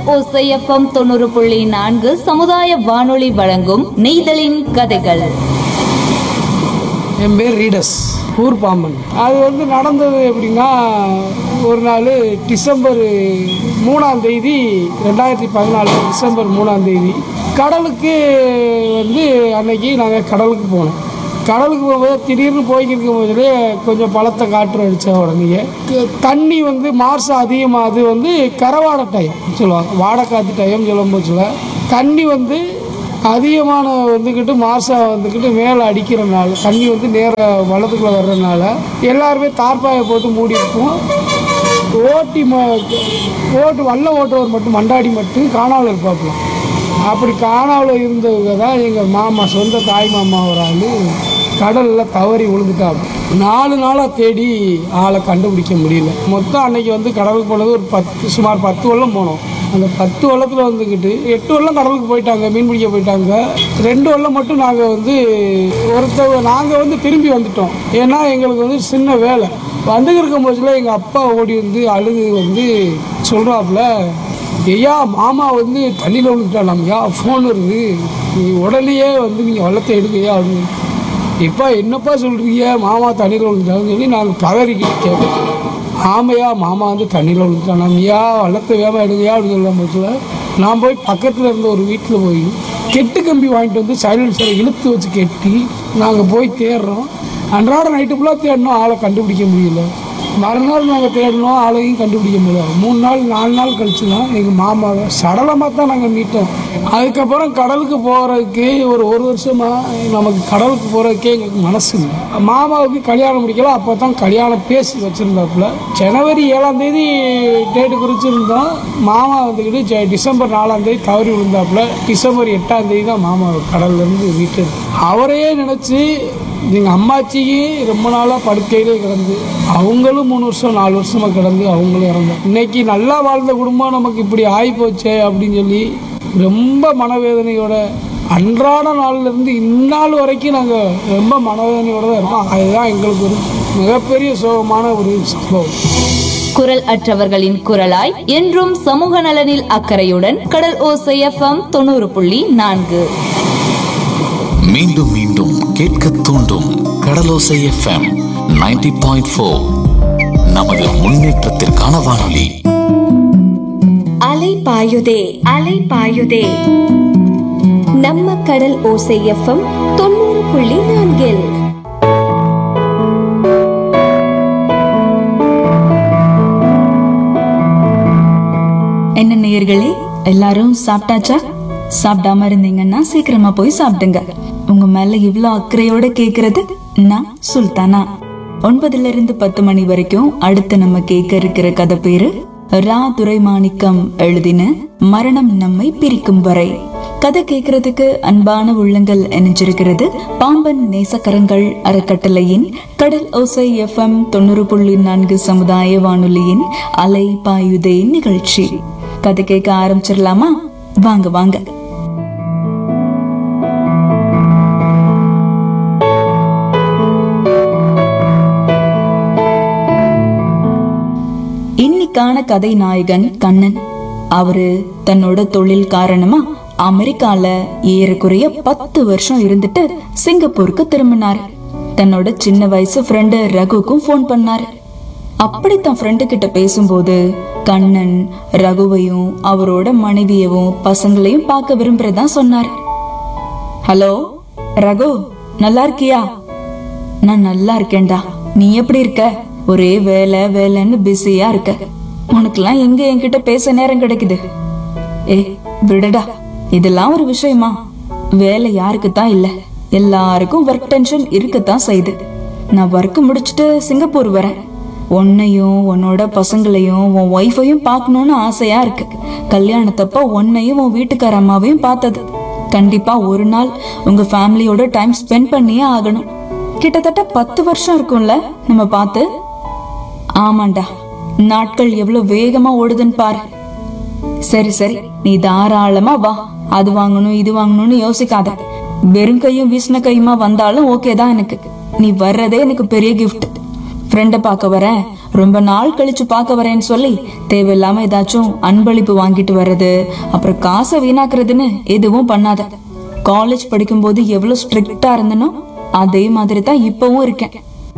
ஓசை எஃப்எம் தொண்ணூறு புள்ளி நான்கு சமுதாய வானொலி வழங்கும் நெய்தலின் கதைகள் என் பேர் ரீடஸ் ஊர் பாம்பன் அது வந்து நடந்தது எப்படின்னா ஒரு நாள் டிசம்பர் மூணாம் தேதி ரெண்டாயிரத்தி பதினாலு டிசம்பர் மூணாம் தேதி கடலுக்கு வந்து அன்னைக்கு நாங்கள் கடலுக்கு போனோம் கடலுக்கு போகும்போது திடீர்னு போய்கிட்டு இருக்கும் போதுலே கொஞ்சம் பலத்த காற்று அடித்த உடனே க- தண்ணி வந்து மார்ச் அதிகமாக அது வந்து கரவாடை டைம் சொல்லுவாங்க வாடைக்காத்து டைம் சொல்லும் போச்சுல தண்ணி வந்து அதிகமான வந்துக்கிட்டு மாசா வந்துக்கிட்டு மேலே அடிக்கிறனால தண்ணி வந்து நேராக வளத்துக்குள்ளே வர்றதுனால எல்லாருமே தார்பாயை போட்டு மூடி இருப்போம் ஓட்டி ம ஓட்டு வல்ல ஓட்டுறவர் மட்டும் மண்டாடி மட்டும் காணாமல் இருப்பாப்புல அப்படி காணாமல் இருந்தவங்க தான் எங்கள் மாமா சொந்த தாய் மாமா ஒரு ஆள் கடலில் தவறி விழுந்துட்டாங்க நாலு நாளாக தேடி ஆளை கண்டுபிடிக்க முடியல மொத்தம் அன்னைக்கு வந்து கடலுக்கு போனது ஒரு பத்து சுமார் பத்து வெள்ளம் போனோம் அந்த பத்து வெள்ளத்தில் வந்துக்கிட்டு எட்டு வெள்ளம் கடலுக்கு போயிட்டாங்க மீன் பிடிக்க போயிட்டாங்க ரெண்டு வெள்ளம் மட்டும் நாங்கள் வந்து ஒருத்தவங்க நாங்கள் வந்து திரும்பி வந்துட்டோம் ஏன்னா எங்களுக்கு வந்து சின்ன வேலை வந்துக்கிட்டு இருக்கும் போதுல எங்கள் அப்பா ஓடி வந்து அழுது வந்து சொல்கிறாப்புல ஐயா மாமா வந்து தண்ணியில் விழுந்துட்டானாம்யா ஃபோன் வருது நீ உடனேயே வந்து நீங்கள் வள்ளத்தை எடுங்கய்யா அப்படின்னு இப்போ என்னப்பா சொல்கிறீங்க மாமா தண்ணியில் விழுந்துட்டாங்கன்னு சொல்லி நாங்கள் பதறிக்கிட்டு கேட்டோம் ஆமையா மாமா வந்து தண்ணியில் விழுந்துட்டானாம்யா வள்ளத்தை வேமா எடுங்கய்யா அப்படின்னு சொல்லும் போதுல நான் போய் பக்கத்தில் இருந்த ஒரு வீட்டில் போய் கெட்டு கம்பி வாங்கிட்டு வந்து சைலன்சரை இழுத்து வச்சு கெட்டி நாங்கள் போய் தேடுறோம் அன்றாட நைட்டு ஃபுல்லாக தேடினோம் ஆளை கண்டுபிடிக்க முடியல மறுநாள் நாங்கள் தேடினோம் ஆளையும் கண்டுபிடிக்க முடியல மூணு நாள் நாலு நாள் கழிச்சு தான் எங்கள் மாமாவை சடலமாக தான் நாங்கள் மீட்டோம் அதுக்கப்புறம் கடலுக்கு போகிறதுக்கு ஒரு ஒரு வருஷமாக நமக்கு கடலுக்கு போகிறதுக்கே எங்களுக்கு மனசு இல்லை மாமாவுக்கு கல்யாணம் முடிக்கல அப்போ தான் கல்யாணம் பேசி வச்சுருந்தாப்புல ஜனவரி ஏழாம் தேதி டேட்டு குறிச்சிருந்தோம் மாமா வந்துக்கிட்டு ஜ- டிசம்பர் நாலாம் தேதி தவறி விழுந்தாப்புல டிசம்பர் எட்டாம் தேதி தான் மாமா கடல்லேருந்து வீட்டு அவரையே நினச்சி எங்கள் அம்மாச்சிக்கு ரொம்ப நாளாக படுக்கையிலே கிடந்து அவங்களும் மூணு வருஷம் நாலு வருஷமாக கிடந்து அவங்களும் இறந்தாங்க இன்னைக்கு நல்லா வாழ்ந்த குடும்பம் நமக்கு இப்படி ஆகிப்போச்சே அப்படின்னு சொல்லி ரொம்ப மனவேதனையோட அன்றாட நாள்ல இருந்து இந்நாள் வரைக்கும் நாங்கள் ரொம்ப மனவேதனையோட தான் இருக்கோம் அதுதான் எங்களுக்கு ஒரு மிகப்பெரிய சோகமான ஒரு சம்பவம் குரல் அற்றவர்களின் குரலாய் என்றும் சமூக நலனில் அக்கறையுடன் கடல் ஓசை எஃப்எம் தொண்ணூறு புள்ளி நான்கு மீண்டும் மீண்டும் கேட்க தூண்டும் கடலோசை எஃப்எம் 90.4 பாயிண்ட் ஃபோர் நமது முன்னேற்றத்திற்கான வானொலி அலை பாயுதே அலை பாயுதே நம்ம கடல் ஓசை எஃப்எம் தொண்ணூறு புள்ளி நான்கில் என்ன நேயர்களே எல்லாரும் சாப்பிட்டாச்சா சாப்பிடாம இருந்தீங்கன்னா சீக்கிரமா போய் சாப்பிடுங்க உங்க மேல இவ்ளோ அக்கறையோட கேக்குறது நான் சுல்தானா ஒன்பதுல இருந்து பத்து மணி வரைக்கும் அடுத்து நம்ம கேட்க இருக்கிற கதை பேரு ரா துரைமாணிக்கம் எழுதின மரணம் நம்மை பிரிக்கும் வரை கதை கேட்கறதுக்கு அன்பான உள்ளங்கள் இணைஞ்சிருக்கிறது பாம்பன் நேசக்கரங்கள் அறக்கட்டளையின் கடல் ஓசை எஃப்எம் தொண்ணூறு புள்ளி நான்கு சமுதாய வானொலியின் அலை பாயுதே நிகழ்ச்சி கதை கேட்க ஆரம்பிச்சிடலாமா வாங்க வாங்க இன்னைக்கான கதை நாயகன் கண்ணன் அவரு தன்னோட தொழில் காரணமா அமெரிக்கால ஏறக்குறைய பத்து வருஷம் இருந்துட்டு சிங்கப்பூருக்கு திரும்பினாரு தன்னோட சின்ன வயசு ஃப்ரெண்டு ரகுக்கும் ஃபோன் பண்ணாரு அப்படி தன் ஃப்ரெண்டு கிட்ட பேசும்போது கண்ணன் ரகுவையும் அவரோட மனைவியவும் பசங்களையும் பார்க்க விரும்புறதா சொன்னாரு ஹலோ ரகு நல்லா இருக்கியா நான் நல்லா இருக்கேன்டா நீ எப்படி இருக்க ஒரே வேலை வேலைன்னு பிஸியா இருக்க உனக்கெல்லாம் எங்க என்கிட்ட பேச நேரம் கிடைக்குது ஏ விடுடா இதெல்லாம் ஒரு விஷயமா வேலை யாருக்கு தான் இல்ல எல்லாருக்கும் ஒர்க் டென்ஷன் இருக்கத்தான் செய்யுது நான் ஒர்க் முடிச்சுட்டு சிங்கப்பூர் வரேன் உன்னையும் உன்னோட பசங்களையும் உன் ஒய்ஃபையும் பார்க்கணும்னு ஆசையா இருக்கு கல்யாணத்தப்ப உன்னையும் உன் வீட்டுக்கார அம்மாவையும் பார்த்தது கண்டிப்பா ஒரு நாள் உங்க ஃபேமிலியோட டைம் ஸ்பெண்ட் பண்ணியே ஆகணும் கிட்டத்தட்ட பத்து வருஷம் இருக்கும்ல நம்ம பார்த்து ஆமாண்டா நாட்கள் எவ்வளவு வேகமா ஓடுதுன்னு பாரு சரி சரி நீ தாராளமா வா அது வாங்கணும் இது வாங்கணும்னு யோசிக்காத வெறும் கையும் வீசின கையுமா வந்தாலும் ஓகே தான் எனக்கு நீ வர்றதே எனக்கு பெரிய கிஃப்ட் ஃப்ரெண்டை பார்க்க வரேன் ரொம்ப நாள் கழிச்சு பார்க்க வரேன்னு சொல்லி தேவையில்லாம ஏதாச்சும் அன்பளிப்பு வாங்கிட்டு வர்றது அப்புறம் காசை வீணாக்குறதுன்னு எதுவும் பண்ணாத காலேஜ் படிக்கும்போது எவ்வளவு ஸ்ட்ரிக்டா இருந்தனோ அதே மாதிரி தான் இப்பவும் இருக்கேன்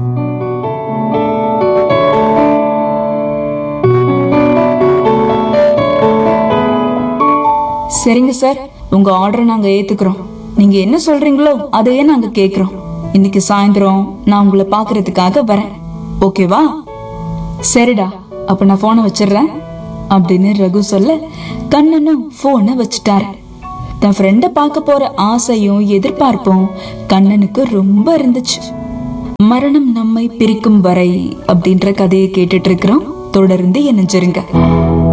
சரிங்க சார் உங்க ஆர்டரை நாங்க ஏத்துக்கிறோம் நீங்க என்ன சொல்றீங்களோ அதையே நாங்க கேக்குறோம் இன்னைக்கு சாயந்தரம் நான் உங்களை பாக்குறதுக்காக வரேன் ஓகேவா சரிடா அப்ப நான் போனை வச்சிடுறேன் அப்படின்னு ரகு சொல்ல கண்ணனும் போனை வச்சுட்டாரு தன் ஃப்ரெண்ட பார்க்க போற ஆசையும் எதிர்பார்ப்பும் கண்ணனுக்கு ரொம்ப இருந்துச்சு மரணம் நம்மை பிரிக்கும் வரை அப்படின்ற கதையை கேட்டுட்டு இருக்கிறோம் தொடர்ந்து இணைஞ்சிருங்க